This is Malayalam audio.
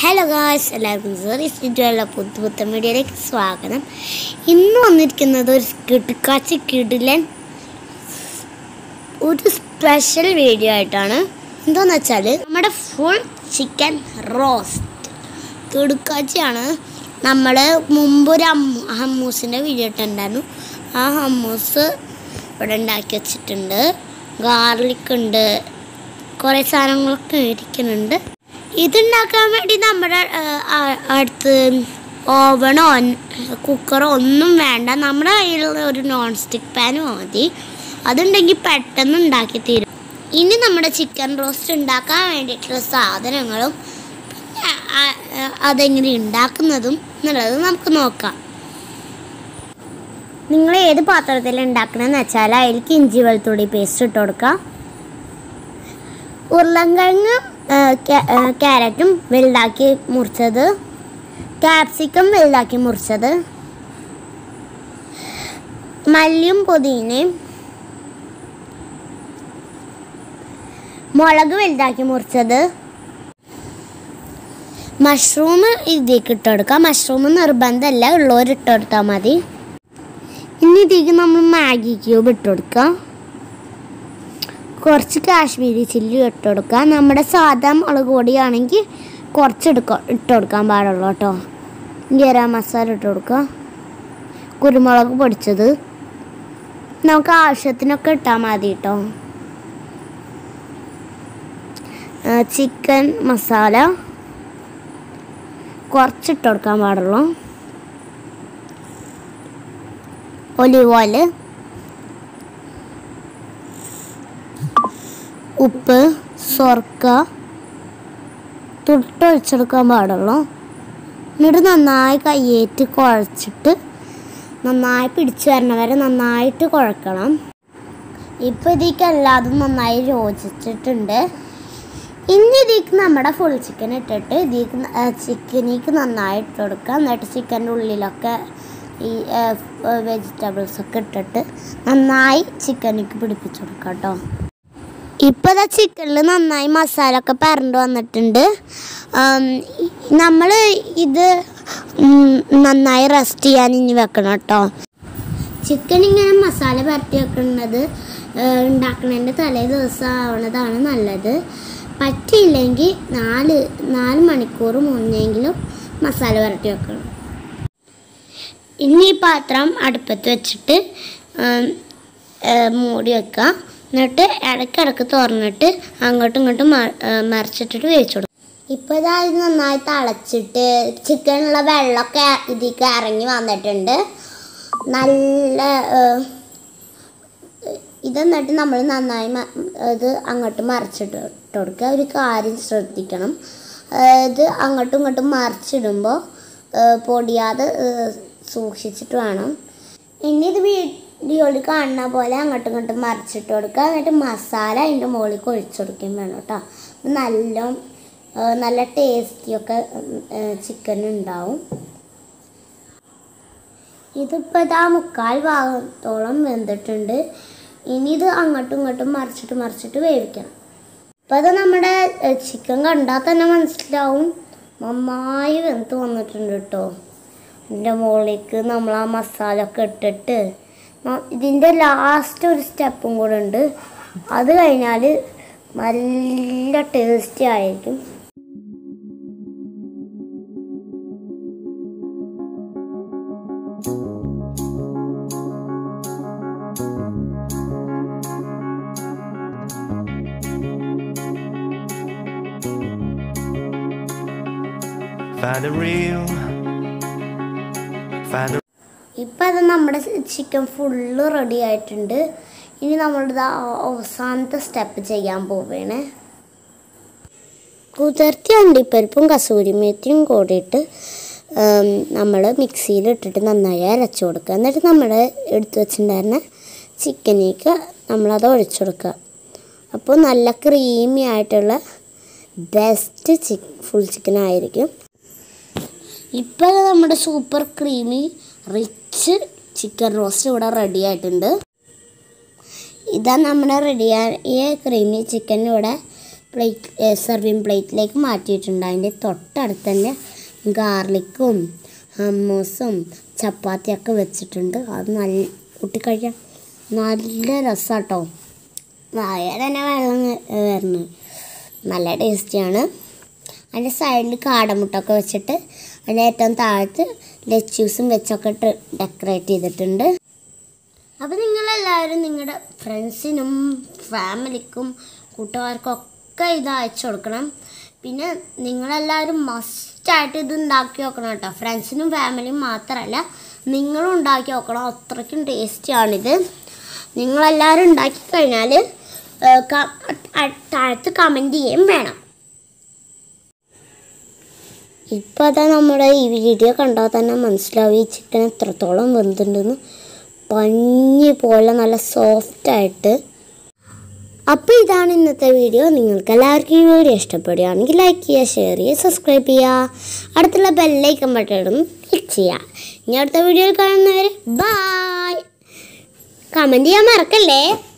ഹലോ ഗായ്സ് എല്ലാവർക്കും സോറി സിറ്റുള്ള പുത്തു പുത്തൻ മീഡിയയിലേക്ക് സ്വാഗതം ഇന്ന് വന്നിരിക്കുന്നത് ഒരു കിടുക്കാച്ചി കിടിലൻ ഒരു സ്പെഷ്യൽ വീഡിയോ ആയിട്ടാണ് എന്താന്ന് വെച്ചാൽ നമ്മുടെ ഫുൾ ചിക്കൻ റോസ്റ്റ് കിടുക്കാച്ചിയാണ് നമ്മൾ മുമ്പ് ഒരു അമ്മ- ഹമ്മൂസിൻ്റെ വീഡിയോ ഇട്ടുണ്ടായിരുന്നു ആ ഹമ്മൂസ് ഇവിടെ ഉണ്ടാക്കി വെച്ചിട്ടുണ്ട് ഗാർലിക് ഉണ്ട് കുറേ സാധനങ്ങളൊക്കെ ഇരിക്കുന്നുണ്ട് ഇതുണ്ടാക്കാൻ വേണ്ടി നമ്മുടെ ആ, ആ, അടുത്ത് ഓവണോ കുക്കറോ ഒന്നും വേണ്ട നമ്മുടെ കയ്യിലുള്ള ഒരു നോൺ സ്റ്റിക്ക് പാൻ മതി അതുണ്ടെങ്കിൽ പെട്ടെന്ന് ഉണ്ടാക്കി തീരും ഇനി നമ്മുടെ ചിക്കൻ റോസ്റ്റ് ഉണ്ടാക്കാൻ വേണ്ടിയിട്ടുള്ള സാധനങ്ങളും പിന്നെ ആ- ആ- അതെങ്ങനെ ഉണ്ടാക്കുന്നതും എന്നുള്ളത് നമുക്ക് നോക്കാം നിങ്ങൾ ഏത് പാത്രത്തിൽ ഉണ്ടാക്കണമെന്ന് വെച്ചാൽ അതിലേക്ക് ഇഞ്ചി വെളുത്തുള്ളി പേസ്റ്റ് ഇട്ട് കൊടുക്കുക ഉരുളൻകിഴങ്ങും ആ, ക്യാ- ആ, ക്യാരറ്റും വലുതാക്കി മുറിച്ചത് ക്യാപ്സിക്കം വലുതാക്കി മുറിച്ചത് മല്ലിയും പുതിനയും മുളക് വലുതാക്കി മുറിച്ചത് മഷ്റൂം ഇതിലേക്ക് ഇട്ട് കൊടുക്കാം മഷ്റൂം നിർബന്ധമല്ല ഉള്ളവർ ഇട്ട് കൊടുത്താൽ മതി ഇനി ഇതിലേക്ക് നമ്മൾ മാഗി ക്യൂബ് ഇട്ട് കൊടുക്കാം കുറച്ച് കാശ്മീരി ചില്ലി ഇട്ട് കൊടുക്കുക നമ്മുടെ സാധാ മുളക് പൊടിയാണെങ്കിൽ കുറച്ച് എടുക്ക ഇട്ട് കൊടുക്കാൻ പാടുള്ളൂ കേട്ടോ ഗരം മസാല ഇട്ട് കൊടുക്കുക കുരുമുളക് പൊടിച്ചത് നമുക്ക് ആവശ്യത്തിനൊക്കെ ഇട്ടാൽ മതി കേട്ടോ ചിക്കൻ മസാല കുറച്ചിട്ട് കൊടുക്കാൻ പാടുള്ളൂ ഒലിവ് ഓയില് ഉപ്പ് സ്വർക്ക തൊട്ടൊഴിച്ചെടുക്കാൻ പാടുള്ളൂ എന്നിട്ട് നന്നായി കയ്യേറ്റ് കുഴച്ചിട്ട് നന്നായി പിടിച്ചു വരണ വരെ നന്നായിട്ട് കുഴക്കണം ഇപ്പം ഇതിലേക്ക് എല്ലാതും നന്നായി യോജിച്ചിട്ടുണ്ട് ഇനി ഇതിലേക്ക് നമ്മുടെ ഫുൾ ചിക്കൻ ഇട്ടിട്ട് ഇതിലേക്ക് ചിക്കനിക്ക് നന്നായി ഇട്ട് കൊടുക്കുക എന്നിട്ട് ചിക്കൻ്റെ ഉള്ളിലൊക്കെ ഈ വെജിറ്റബിൾസ് ഒക്കെ ഇട്ടിട്ട് നന്നായി ചിക്കനിക്ക് പിടിപ്പിച്ചു കൊടുക്കാം കേട്ടോ ഇപ്പോൾ ഇതാ ചിക്കനിൽ നന്നായി മസാല ഒക്കെ പരണ്ട് വന്നിട്ടുണ്ട് നമ്മൾ ഇത് ഉം, നന്നായി റെസ്റ്റ് ചെയ്യാൻ ഇനി വെക്കണം കേട്ടോ ചിക്കൻ ഇങ്ങനെ മസാല പരട്ടി വെക്കുന്നത് ഉണ്ടാക്കുന്നതിൻ്റെ തലേ ദിവസം ആവണതാണ് നല്ലത് പറ്റിയില്ലെങ്കിൽ നാല് നാല് മണിക്കൂർ മുന്നെങ്കിലും മസാല പരട്ടി വെക്കണം ഇനി ഈ പാത്രം അടുപ്പത്ത് വെച്ചിട്ട് ഉം, ഏ, മൂടി വെക്കുക എന്നിട്ട് ഇടയ്ക്കിടയ്ക്ക് തുറന്നിട്ട് അങ്ങോട്ടും ഇങ്ങോട്ടും മ- ഏ, മറിച്ചിട്ടിട്ട് വേവിച്ചു കൊടുക്കും ഇപ്പോൾ ഇതാ ഇത് നന്നായി തിളച്ചിട്ട് ചിക്കനുള്ള വെള്ളമൊക്കെ ഇതിലേക്ക് ഇറങ്ങി വന്നിട്ടുണ്ട് നല്ല ഏ, ഇത് എന്നിട്ട് നമ്മൾ നന്നായി മ- ഇത് അങ്ങോട്ട് മറിച്ചിട്ട് ഇട്ട് കൊടുക്കുക ഒരു കാര്യം ശ്രദ്ധിക്കണം ഏ, ഇത് അങ്ങോട്ടും ഇങ്ങോട്ടും മറിച്ചിടുമ്പോൾ ഏ, പൊടിയാതെ ഏ, സൂക്ഷിച്ചിട്ട് വേണം ഇനി ഇത് വീഡിയോയിൽ കാണുന്ന പോലെ അങ്ങോട്ടും ഇങ്ങോട്ടും മറിച്ചിട്ട് കൊടുക്കുക എന്നിട്ട് മസാല അതിൻ്റെ മുകളിൽ ഒഴിച്ചു കൊടുക്കുകയും വേണം കേട്ടോ ഇത് നല്ല ഏ, നല്ല ടേസ്റ്റിയൊക്കെ ചിക്കൻ ഉണ്ടാവും ഇതിപ്പോൾ ഇതാ മുക്കാൽ ഭാഗത്തോളം വെന്തിട്ടുണ്ട് ഇനി ഇത് അങ്ങോട്ടും ഇങ്ങോട്ടും മറിച്ചിട്ട് മറിച്ചിട്ട് വേവിക്കണം അപ്പോൾ അത് നമ്മുടെ ചിക്കൻ കണ്ടാൽ തന്നെ മനസ്സിലാവും നന്നായി വെന്ത് വന്നിട്ടുണ്ട് കേട്ടോ ഇതിൻ്റെ മുകളിലേക്ക് നമ്മൾ ആ മസാല ഒക്കെ ഇട്ടിട്ട് ന- ഇതിൻ്റെ ലാസ്റ്റ് ഒരു സ്റ്റെപ്പും കൂടെ ഉണ്ട് അത് കഴിഞ്ഞാൽ നല്ല ടേസ്റ്റി ആയിരിക്കും Find the real. Find the ഇപ്പം അത് നമ്മുടെ ചിക്കൻ ഫുള്ള് റെഡി ആയിട്ടുണ്ട് ഇനി നമ്മളിത് അവസാനത്തെ സ്റ്റെപ്പ് ചെയ്യാൻ പോവുകയാണ് കുതിർത്തി അണ്ടിപ്പരിപ്പും കസൂരി മേത്തിയും കൂടിയിട്ട് നമ്മൾ മിക്സിയിൽ ഇട്ടിട്ട് നന്നായി അരച്ചു കൊടുക്കുക എന്നിട്ട് നമ്മൾ എടുത്തു വെച്ചിട്ടുണ്ടായിരുന്ന ചിക്കനേക്ക് നമ്മളത് ഒഴിച്ചു കൊടുക്കുക അപ്പോൾ നല്ല ക്രീമി ആയിട്ടുള്ള ബെസ്റ്റ് ചിക്ക് ഫുൾ ചിക്കൻ ആയിരിക്കും ഇപ്പോൾ നമ്മുടെ super creamy rich chicken roast ഇവിടെ റെഡി ആയിട്ടുണ്ട് ഇതാ നമ്മുടെ റെഡിയായ ക്രീമി ചിക്കൻ ഇവിടെ പ്ലേറ്റ് സെർവിങ് പ്ലേറ്റിലേക്ക് മാറ്റിയിട്ടുണ്ട് അതിൻ്റെ തൊട്ടടുത്ത് തന്നെ ഗാർലിക്കും ഹമ്മൂസും ചപ്പാത്തിയൊക്കെ വെച്ചിട്ടുണ്ട് അത് നല്ല കൂട്ടിക്കഴിക്കാൻ നല്ല രസമാട്ടോ വായ തന്നെ വെള്ളം വരുന്നു നല്ല ടേസ്റ്റിയാണ് അതിൻ്റെ സൈഡിൽ കാടമുട്ടൊക്കെ വെച്ചിട്ട് അതിൻ്റെ ഏറ്റവും താഴത്ത് ലെച്ചൂസും വെച്ചൊക്കെ ഇട്ട് ഡെക്കറേറ്റ് ചെയ്തിട്ടുണ്ട് അപ്പോൾ നിങ്ങളെല്ലാവരും നിങ്ങളുടെ ഫ്രണ്ട്സിനും ഫാമിലിക്കും കൂട്ടുകാർക്കും ഒക്കെ ഇത് അയച്ചു കൊടുക്കണം പിന്നെ നിങ്ങളെല്ലാവരും മസ്റ്റായിട്ട് ഇത് ഉണ്ടാക്കി നോക്കണം കേട്ടോ ഫ്രണ്ട്സിനും ഫാമിലിയും മാത്രമല്ല നിങ്ങളും ഉണ്ടാക്കി നോക്കണം അത്രയ്ക്കും ടേസ്റ്റിയാണിത് നിങ്ങളെല്ലാവരും ഉണ്ടാക്കി കഴിഞ്ഞാൽ താഴത്ത് കമൻറ്റ് ചെയ്യുകയും വേണം ഇപ്പോൾ അതാ നമ്മുടെ ഈ വീഡിയോ കണ്ടാൽ തന്നെ മനസ്സിലാവും ഈ ചിക്കൻ എത്രത്തോളം വെന്തിട്ടുണ്ടെന്ന് പഞ്ഞി പോലെ നല്ല സോഫ്റ്റായിട്ട് അപ്പോൾ ഇതാണ് ഇന്നത്തെ വീഡിയോ നിങ്ങൾക്ക് എല്ലാവർക്കും ഈ വീഡിയോ ഇഷ്ടപ്പെടുകയാണെങ്കിൽ ലൈക്ക് ചെയ്യുക ഷെയർ ചെയ്യുക സബ്സ്ക്രൈബ് ചെയ്യുക അടുത്തുള്ള ബെല്ലൈക്കൻ ബട്ടൺ ക്ലിക്ക് ചെയ്യുക ഇനി അടുത്ത വീഡിയോയിൽ കാണുന്നവർ ബായ് കമൻറ്റ് ചെയ്യാൻ മറക്കല്ലേ